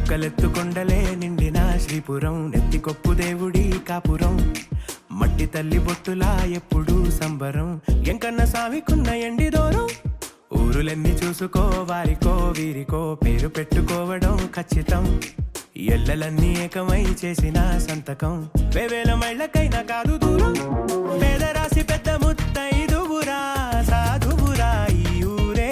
చుక్కలెత్తుకొండలే నిండిన శ్రీపురం నెత్తికొప్పు దేవుడి కాపురం మట్టి తల్లి బొట్టులా ఎప్పుడు సంబరం ఎంకన్న సామికున్న ఎండి దూరం ఊరులన్నీ చూసుకో వారికో వీరికో పేరు పెట్టుకోవడం ఖచ్చితం ఎల్లలన్నీ ఏకమై చేసిన సంతకం వేవేల మైళ్ళకైనా కాదు దూరం పేదరాశి పెద్ద ముత్తైదువురా సాధువురా ఈ ఊరే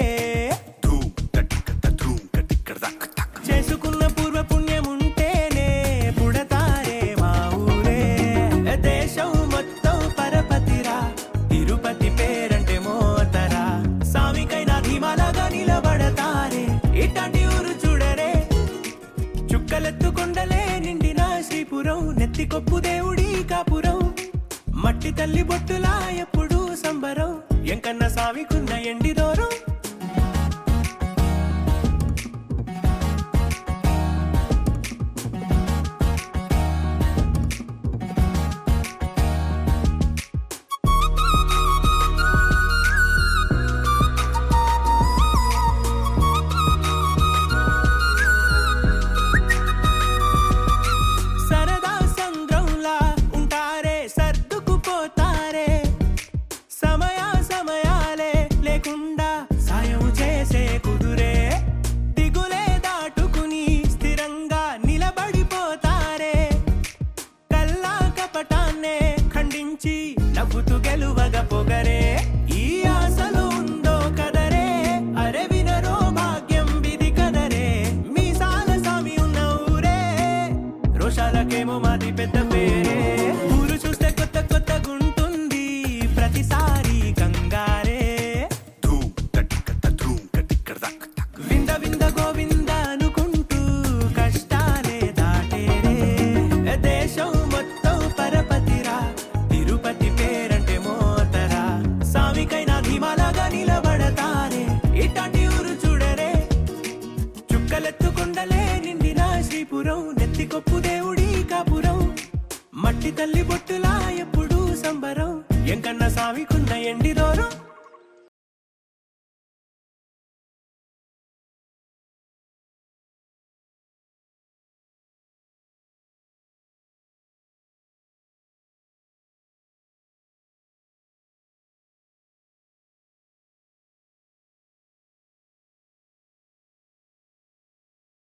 చేసుకున్న పూర్వ పుణ్యం ఉంటేనే పుడతారే మా ఊరే దేశం మొత్తం పరపతిరా తిరుపతి పేరంటే మోతరా సామికైనా ధీమాలాగా నిలబడతారే ఇట్లాంటి ఊరు చూడరే చుక్కలెత్తుకొండలే నిండిన శ్రీపురం నెత్తికొప్పు దేవుడి కాపురం మట్టి తల్లి బొట్టులా ఎప్పుడు సంబరం ఎంకన్న సామికున్న ఎండి దూరం సరదా సంద్రంలా ఉంటారే సర్దుకుపోతారే సమయ సమయాలే లేకుండా సాయం చేసే కుదురే దిగులే దాటుకుని స్థిరంగా నిలబడిపోతారే కల్లా కపటాన్నే ఖండించి నవ్వుతూ గెలువగ పొగరే ఈ ఆశలు ఉందో కదరే అరే వినరో భాగ్యం విధి కదరే మీ సాల స్వామి ఉన్న ఊరే రోషాలకేమో మాది పెద్ద పేరే ఊరు చూస్తే కొత్త కొత్త గుంటుంది ప్రతిసారి కంగారే వింద వింద గోవింద అనుకుంటూ కష్టాలే దాటేరే దేశం మొత్తం పరపతిరా తిరుపతి పేరంటే మోతరా సామికైనా ధీమాలాగా నిలబడతారే ఇట్లాంటి ఊరు చూడరే చుక్కలెత్తుకొండలే నిండిన శ్రీపురం నెత్తికొప్పు దేవుడి కాపురం మట్టి తల్లి బొట్టులా ఎప్పుడు సంబరం ఎంకన్న సామికున్న ఎండి దూరం